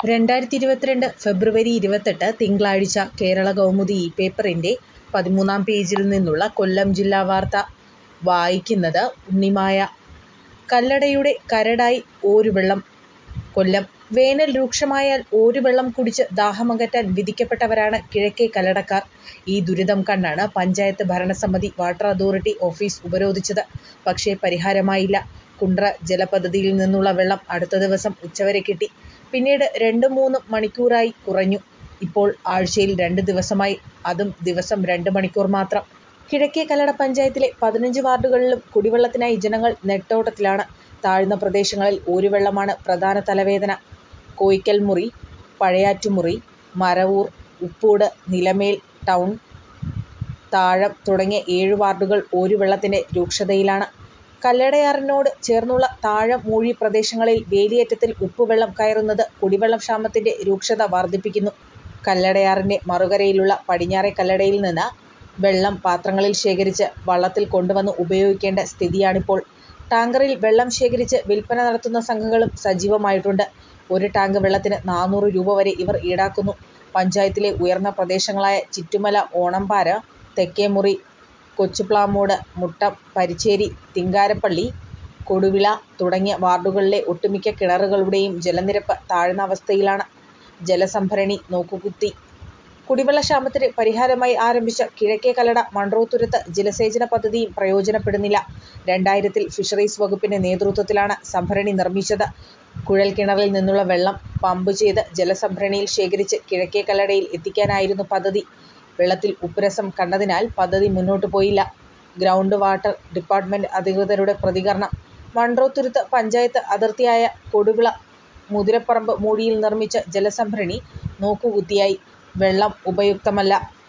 രണ്ടായിരത്തി ഇരുപത്തിരണ്ട് ഫെബ്രുവരി ഇരുപത്തെട്ട് തിങ്കളാഴ്ച കേരളകൗമുദി ഈ പേപ്പറിൻ്റെ പതിമൂന്നാം പേജിൽ നിന്നുള്ള കൊല്ലം ജില്ലാ വാർത്ത വായിക്കുന്നത് ഉണ്ണിമായ. കല്ലടയുടെ കരടായി ഓരുവെള്ളം കൊല്ലം വേനൽ രൂക്ഷമായാൽ ഓരുവെള്ളം കുടിച്ച് ദാഹമകറ്റാൻ വിധിക്കപ്പെട്ടവരാണ് കിഴക്കേ കല്ലടക്കാർ. ഈ ദുരിതം കണ്ടാണ് പഞ്ചായത്ത് ഭരണസമിതി വാട്ടർ അതോറിറ്റി ഓഫീസ് ഉപരോധിച്ചത്. പക്ഷേ പരിഹാരമായില്ല. കുണ്ട്ര ജലപദ്ധതിയിൽ നിന്നുള്ള വെള്ളം അടുത്ത ദിവസം ഉച്ചവരെ കിട്ടി. പിന്നീട് രണ്ടും മൂന്നും മണിക്കൂറായി കുറഞ്ഞു. ഇപ്പോൾ ആഴ്ചയിൽ രണ്ട് ദിവസമായി. അതും ദിവസം രണ്ട് മണിക്കൂർ മാത്രം. കിഴക്കേ കല്ലട പഞ്ചായത്തിലെ പതിനഞ്ച് വാർഡുകളിലും കുടിവെള്ളത്തിനായി ജനങ്ങൾ നെട്ടോട്ടത്തിലാണ്. താഴ്ന്ന പ്രദേശങ്ങളിൽ ഓരുവെള്ളമാണ് പ്രധാന തലവേദന. കോയിക്കൽമുറി, പഴയാറ്റുമുറി, മരവൂർ, ഉപ്പൂട്, നിലമേൽ ടൗൺ, താഴം തുടങ്ങിയ ഏഴു വാർഡുകൾ ഓരുവെള്ളത്തിന്റെ രൂക്ഷതയിലാണ്. കല്ലടയാറിനോട് ചേർന്നുള്ള താഴം മൂഴി പ്രദേശങ്ങളിൽ വേലിയേറ്റത്തിൽ ഉപ്പുവെള്ളം കയറുന്നത് കുടിവെള്ള ക്ഷാമത്തിന്റെ രൂക്ഷത വർധിപ്പിക്കുന്നു. കല്ലടയാറിന്റെ മറുകരയിലുള്ള പടിഞ്ഞാറെ കല്ലടയിൽ നിന്ന് വെള്ളം പാത്രങ്ങളിൽ ശേഖരിച്ച് വള്ളത്തിൽ കൊണ്ടുവന്ന് ഉപയോഗിക്കേണ്ട സ്ഥിതിയാണിപ്പോൾ. ടാങ്കറിൽ വെള്ളം ശേഖരിച്ച് വിൽപ്പന നടത്തുന്ന സംഘങ്ങളും സജീവമായിട്ടുണ്ട്. ഒരു ടാങ്ക് വെള്ളത്തിന് നാനൂറ് രൂപ വരെ ഇവർ ഈടാക്കുന്നു. പഞ്ചായത്തിലെ ഉയർന്ന പ്രദേശങ്ങളായ ചിറ്റുമല, ഓണംപാറ, തെക്കേമുറി, കൊച്ചുപ്ലാമൂട്, മുട്ടം, പരിച്ചേരി, തിങ്കാരപ്പള്ളി, കൊടുവിള തുടങ്ങിയ വാർഡുകളിലെ ഒട്ടുമിക്ക കിണറുകളുടെയും ജലനിരപ്പ് താഴ്ന്ന അവസ്ഥയിലാണ്. ജലസംഭരണി നോക്കുകുത്തി. കുടിവെള്ളക്ഷാമത്തിന് പരിഹാരമായി ആരംഭിച്ച കിഴക്കേ കല്ലട മൺറോത്തുരുത്ത് ജലസേചന പദ്ധതിയും പ്രയോജനപ്പെടുന്നില്ല. രണ്ടായിരത്തിൽ ഫിഷറീസ് വകുപ്പിന്റെ നേതൃത്വത്തിലാണ് സംഭരണി നിർമ്മിച്ചത്. കുഴൽക്കിണറിൽ നിന്നുള്ള വെള്ളം പമ്പ് ചെയ്ത് ജലസംഭരണിയിൽ ശേഖരിച്ച് കിഴക്കേ കല്ലടയിൽ എത്തിക്കാനായിരുന്നു പദ്ധതി. വെള്ളത്തിൽ ഉപ്പുരസം കണ്ടതിനാൽ പദ്ധതി മുന്നോട്ട് പോയില്ല. ഗ്രൗണ്ട് വാട്ടർ ഡിപ്പാർട്ട്മെന്റ് അധികൃതരുടെ പ്രതികരണം മൺറോത്തുരുത്ത് പഞ്ചായത്ത് അതിർത്തിയായ കൊടുവിള മുതിരപ്പറമ്പ് മൂഴിയിൽ നിർമ്മിച്ച ജലസംഭരണി നോക്കുകുത്തിയായി. വെള്ളം ഉപയുക്തമല്ല.